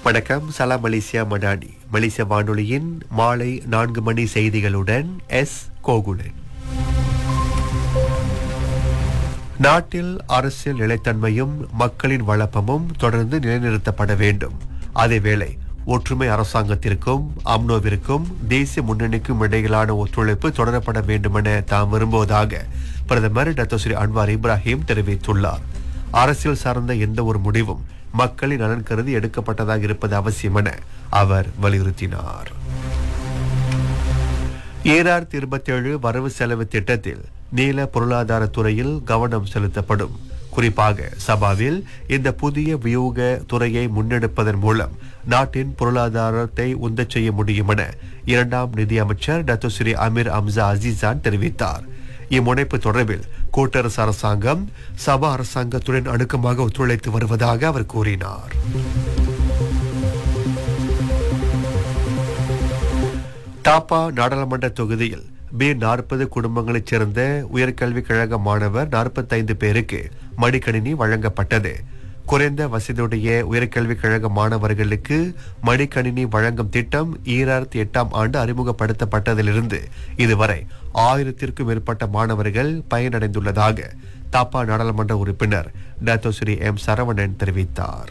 வணக்கம் சலாம் மலேசியா மடானி மலேசிய வானொலியின் மாலை நான்கு மணி செய்திகளுடன் எஸ் கோகுலன் நாட்டில் அரசியல் நிலைத்தன்மையும் மக்களின் வளப்பமும் தொடர்ந்து நிலைநிறுத்தப்பட வேண்டும் அதேவேளை ஒற்றுமை அரசாங்கத்திற்கும் அம்னோவிற்கும் தேசிய முன்னணிக்கும் இடையிலான ஒத்துழைப்பு தொடரப்பட வேண்டுமென தாம் விரும்புவதாக பிரதமர் டத்தோ ஸ்ரீ அன்வார் இப்ராஹிம் தெரிவித்துள்ளார் அரசியல் சார்ந்த எந்த ஒரு முடிவும் மக்களின் நலன் கருதி எடுக்கப்பட்டதாக இருப்பது அவசியம் என அவர் வலியுறுத்தினார் ஏழாயிரத்தி இருபத்தி ஏழு வரவு செலவு திட்டத்தில் நீல பொருளாதார துறையில் கவனம் செலுத்தப்படும் குறிப்பாக சபாவில் இந்த புதிய வியூக துறையை முன்னெடுப்பதன் மூலம் நாட்டின் பொருளாதாரத்தை உந்தச் செய்ய முடியும் என இரண்டாம் நிதியமைச்சர் டத்து ஸ்ரீ அமீர் அம்சா அசீசான் தெரிவித்தார் இம்முனைப்பு தொடர்பில் கூட்டரசு அரசாங்கம் சபா அரசாங்கத்துடன் அணுக்கமாக ஒத்துழைத்து வருவதாக அவர் கூறினார் தாப்பா நாடாளுமன்ற தொகுதியில் பி நாற்பது குடும்பங்களைச் சேர்ந்த உயர்கல்விக் கழக மாணவர் நாற்பத்தைந்து பேருக்கு மடிக்கணினி வழங்கப்பட்டது குறைந்த வசதியுடைய உயர்கல்விக் கழக மாணவர்களுக்கு மடிக்கணினி வழங்கும் திட்டம் ஈராயிரத்தி எட்டாம் ஆண்டு அறிமுகப்படுத்தப்பட்டதிலிருந்து இதுவரை ஆயிரத்திற்கும் மேற்பட்ட மாணவர்கள் பயனடைந்துள்ளதாக தாப்பா நாடாளுமன்ற உறுப்பினர் டாக்டர் ஸ்ரீ எம் சரவணன் தெரிவித்தார்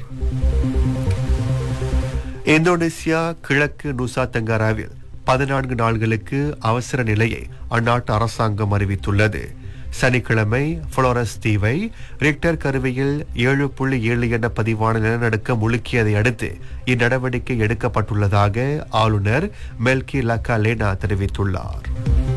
இந்தோனேசியா கிழக்கு நூசா தெங்காராவில் பதினான்கு நாள்களுக்கு அவசர நிலையை அந்நாட்டு அரசாங்கம் அறிவித்துள்ளது சனிக்கிழமை புளோரஸ் தீவை ரிக்டர் கருவியில் ஏழு புள்ளி ஏழு என பதிவான நிலநடுக்கம் முழுக்கியதை அடுத்து இந்நடவடிக்கை எடுக்கப்பட்டுள்ளதாக ஆளுநர் மெல்கி லக்கா லேனா தெரிவித்துள்ளார்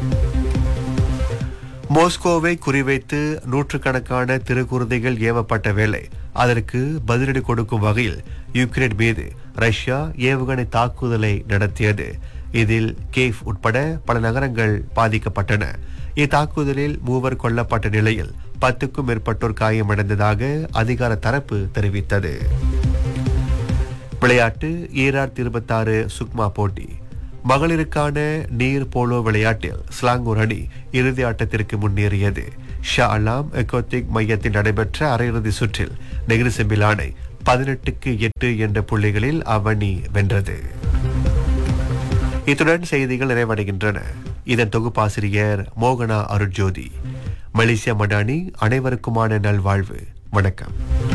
மோஸ்கோவை குறிவைத்து நூற்றுக்கணக்கான திருக்குருதைகள் ஏவப்பட்ட வேளை அதற்கு பதிலடி கொடுக்கும் வகையில் யுக்ரைன் மீது ரஷ்யா ஏவுகணை தாக்குதலை நடத்தியது இதில் கேஃப் உட்பட பல நகரங்கள் பாதிக்கப்பட்டன இத்தாக்குதலில் மூவர் கொல்லப்பட்ட நிலையில் பத்துக்கும் மேற்பட்டோர் காயமடைந்ததாக அதிகார தரப்பு தெரிவித்தது விளையாட்டு ஈராயிரத்தி இருபத்தாறு சுக்மா போட்டி மகளிருக்கான நீர் போலோ விளையாட்டில் ஸ்லாங்கூர் அணி இறுதி ஆட்டத்திற்கு முன்னேறியது ஷா அலாம் எக்கோத்திக் மையத்தில் நடைபெற்ற அரையிறுதி சுற்றில் நெகிரி செம்பிலானை பதினெட்டுக்கு எட்டு என்ற புள்ளிகளில் அவனி வென்றது இத்துடன் செய்திகள் நிறைவடைகின்றன இதன் தொகுப்பாசிரியர் மோகனா அருட்ஜோதி மலேசியா மடானி அனைவருக்குமான நல்வாழ்வு வணக்கம்